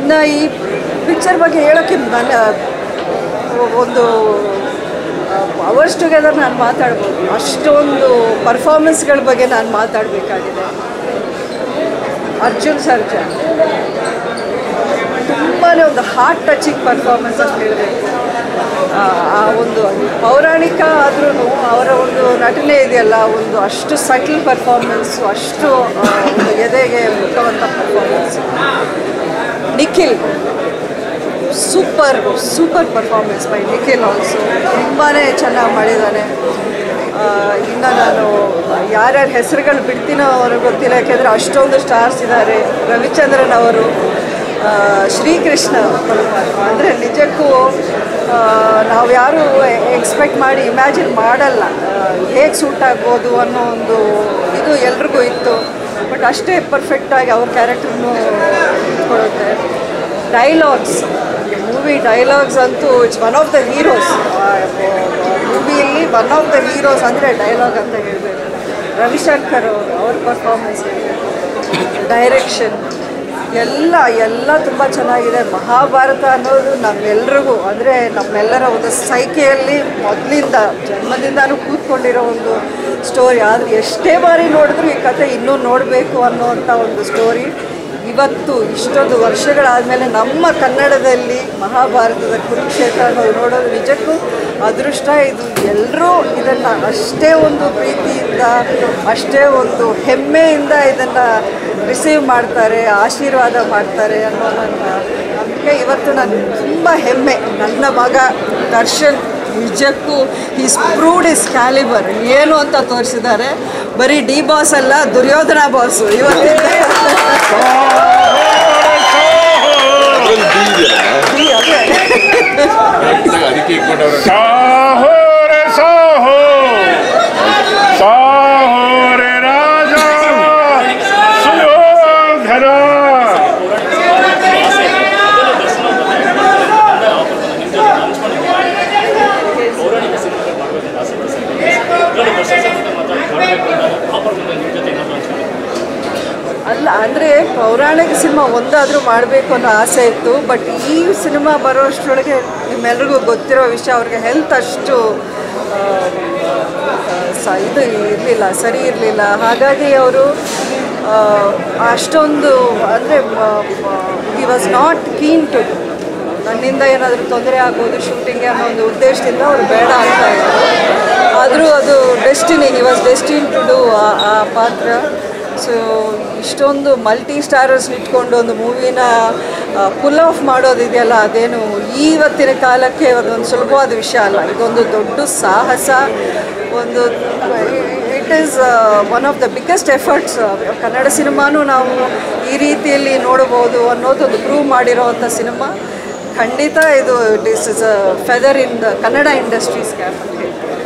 ಇನ್ನು ಈ ಪಿಕ್ಚರ್ ಬಗ್ಗೆ ಹೇಳೋಕ್ಕೆ ನನ್ನ ಒಂದು ಅವರ್ಸ್ ಟುಗೆದರ್ ನಾನು ಮಾತಾಡ್ಬೋದು ಅಷ್ಟೊಂದು ಪರ್ಫಾರ್ಮೆನ್ಸ್ಗಳ ಬಗ್ಗೆ ನಾನು ಮಾತಾಡಬೇಕಾಗಿದೆ ಅರ್ಜುನ್ ಸರ್ಜಾ ತುಂಬಾ ಒಂದು ಹಾರ್ಟ್ ಟಚಿಂಗ್ ಪರ್ಫಾರ್ಮೆನ್ಸ್ ಅಂತ ಹೇಳಬೇಕು ಆ ಒಂದು ಪೌರಾಣಿಕ ಆದ್ರೂ ಅವರ ಒಂದು ನಟನೆ ಇದೆಯಲ್ಲ ಒಂದು ಅಷ್ಟು ಸಟಲ್ ಪರ್ಫಾರ್ಮೆನ್ಸು ಅಷ್ಟು ಆ, ಒಂದು ಎದೆಗೆ ಮುಟ್ಟುವಂಥ performance Nikhil super super performance by Nikhil also ತುಂಬಾ ಚೆನ್ನಾಗಿ ಮಾಡಿದ್ದಾನೆ ಆ, ಇನ್ನು ನಾನು ಯಾರ್ಯಾರ ಹೆಸರುಗಳು ಬಿಡ್ತೀನೋ ಅವ್ರಿಗೆ ಗೊತ್ತಿಲ್ಲ ಯಾಕೆಂದರೆ ಅಷ್ಟೊಂದು ಸ್ಟಾರ್ಸ್ ಇದ್ದಾರೆ ರವಿಚಂದ್ರನ್ ಅವರು ಆ, ಶ್ರೀಕೃಷ್ಣ ಪರಮಾತ್ಮ ಅಂದರೆ ನಿಜಕ್ಕೂ ಆ, ನಾವು ಯಾರು ಎಕ್ಸ್ಪೆಕ್ಟ್ ಮಾಡಿ ಇಮ್ಯಾಜಿನ್ ಮಾಡಲ್ಲ ಹೇಗೆ ಸೂಟ್ ಆಗ್ಬೋದು ಅನ್ನೋ ಒಂದು ಇದು ಎಲ್ರಿಗೂ ಇತ್ತು ಬಟ್ ಅಷ್ಟೇ ಪರ್ಫೆಕ್ಟಾಗಿ ಅವ್ರ ಕ್ಯಾರೆಕ್ಟರ್ನು ಕೊಡುತ್ತೆ ಡೈಲಾಗ್ಸ್ ಮೂವಿ ಡೈಲಾಗ್ಸ್ ಅಂತೂ it's one of the heroes ಮೂವಿಯಲ್ಲಿ ಒನ್ ಆಫ್ ದ ಹೀರೋಸ್ ಅಂದರೆ ಡೈಲಾಗ್ ಅಂತ ಹೇಳಬೇಕು ರವಿಶಂಕರ್ ಅವರು ಅವ್ರ ಪರ್ಫಾರ್ಮೆನ್ಸ್ ಡೈರೆಕ್ಷನ್ ಎಲ್ಲ ಎಲ್ಲ ತುಂಬ ಚೆನ್ನಾಗಿದೆ ಮಹಾಭಾರತ ಅನ್ನೋದು ನಮ್ಮೆಲ್ರಿಗೂ ಅಂದರೆ ನಮ್ಮೆಲ್ಲರ ಒಂದು ಸೈಕೆಯಲ್ಲಿ ಮೊದಲಿಂದ ಜನ್ಮದಿಂದನೂ ಕೂತ್ಕೊಂಡಿರೋ ಒಂದು ಸ್ಟೋರಿ ಆದರೆ ಎಷ್ಟೇ ಬಾರಿ ನೋಡಿದ್ರು ಈ ಕತೆ ಇನ್ನೂ ನೋಡಬೇಕು ಅನ್ನೋವಂಥ ಒಂದು ಸ್ಟೋರಿ ಇವತ್ತು ಇಷ್ಟೊಂದು ವರ್ಷಗಳಾದಮೇಲೆ ನಮ್ಮ ಕನ್ನಡದಲ್ಲಿ ಮಹಾಭಾರತದ ಕುರುಕ್ಷೇತ್ರ ಅನ್ನೋದು ನೋಡೋದು ನಿಜಕ್ಕೂ ಅದೃಷ್ಟ ಇದು ಎಲ್ಲರೂ ಇದನ್ನು ಅಷ್ಟೇ ಒಂದು ಪ್ರೀತಿಯಿಂದ ಅಷ್ಟೇ ಒಂದು ಹೆಮ್ಮೆಯಿಂದ ಇದನ್ನು ರಿಸೀವ್ ಮಾಡ್ತಾರೆ ಆಶೀರ್ವಾದ ಮಾಡ್ತಾರೆ ಅನ್ನೋ ನನ್ನ ನಂಬಿಕೆ ಇವತ್ತು ನಾನು ತುಂಬ ಹೆಮ್ಮೆ ನನ್ನ ಮಗ ದರ್ಶನ್ ನಿಜಕ್ಕೂ ಈಸ್ ಪ್ರೂವ್ಡ್ ಇಸ್ ಕ್ಯಾಲಿಬರ್ ಏನು ಅಂತ ತೋರಿಸಿದ್ದಾರೆ ಬರೀ ಡಿ ಬಾಸ್ ಅಲ್ಲ ದುರ್ಯೋಧನ ಬಾಸು ಇವತ್ತಿನ ಅದ್ರಲ್ಲಿ ಬಿ ಇದೆಯಲ್ಲ ಅದೇ ಅದಕ್ಕೆ ಇಟ್ಕೊಂಡವ್ರೆ ಸಾಹೋ ರೇ ಸಾಹೋ ಸಾಹೋ ರೇ ರಾಜ ಸುಯೋಧನ ಅಲ್ಲ ಅಂದರೆ ಪೌರಾಣಿಕ ಸಿನಿಮಾ ಒಂದಾದರೂ ಮಾಡಬೇಕು ಅನ್ನೋ ಆಸೆ ಇತ್ತು ಬಟ್ ಈ ಸಿನಿಮಾ ಬರೋಷ್ಟರೊಳಗೆ ನಿಮ್ಮೆಲ್ರಿಗೂ ಗೊತ್ತಿರೋ ವಿಷಯ ಅವ್ರಿಗೆ ಹೆಲ್ತ್ ಅಷ್ಟು ಆ, ಸ ಇದು ಇರಲಿಲ್ಲ ಸರಿ ಇರಲಿಲ್ಲ ಹಾಗಾಗಿ ಅವರು ಅಷ್ಟೊಂದು ಅಂದರೆ ಈ ವಾಸ್ ನಾಟ್ ಕೀನ್ ಟು ನನ್ನಿಂದ ಏನಾದರೂ ತೊಂದರೆ ಆಗ್ಬೋದು ಶೂಟಿಂಗ್ಗೆ ಅನ್ನೋ ಒಂದು ಉದ್ದೇಶದಿಂದ ಅವರು ಬೇಡ ಅಂತ ಇದ್ರು ಆದರೂ ಅದು destiny he was destined to do ಆ ಪಾತ್ರ ಸೊ ಇಷ್ಟೊಂದು ಮಲ್ಟಿ ಸ್ಟಾರರ್ಸ್ ಇಟ್ಕೊಂಡು ಒಂದು ಮೂವಿನ ಪುಲ್ ಆಫ್ ಮಾಡೋದಿದೆಯಲ್ಲ ಅದೇನು ಇವತ್ತಿನ ಕಾಲಕ್ಕೆ ಅದೊಂದು ಸುಲಭವಾದ ವಿಷಯ ಅಲ್ಲ ಇದೊಂದು ದೊಡ್ಡ ಸಾಹಸ ಒಂದು it is one of the biggest efforts Kannada ಸಿನಿಮಾನೂ ನಾವು ಈ ರೀತಿಯಲ್ಲಿ ನೋಡಬಹುದು ಅನ್ನೋದೊಂದು ಪ್ರೂವ್ ಮಾಡಿರೋವಂಥ ಸಿನಿಮಾ ಖಂಡಿತ ಇದು it is is a feather in the Kannada industries cap ಅಂತ ಹೇಳ್ತಾರೆ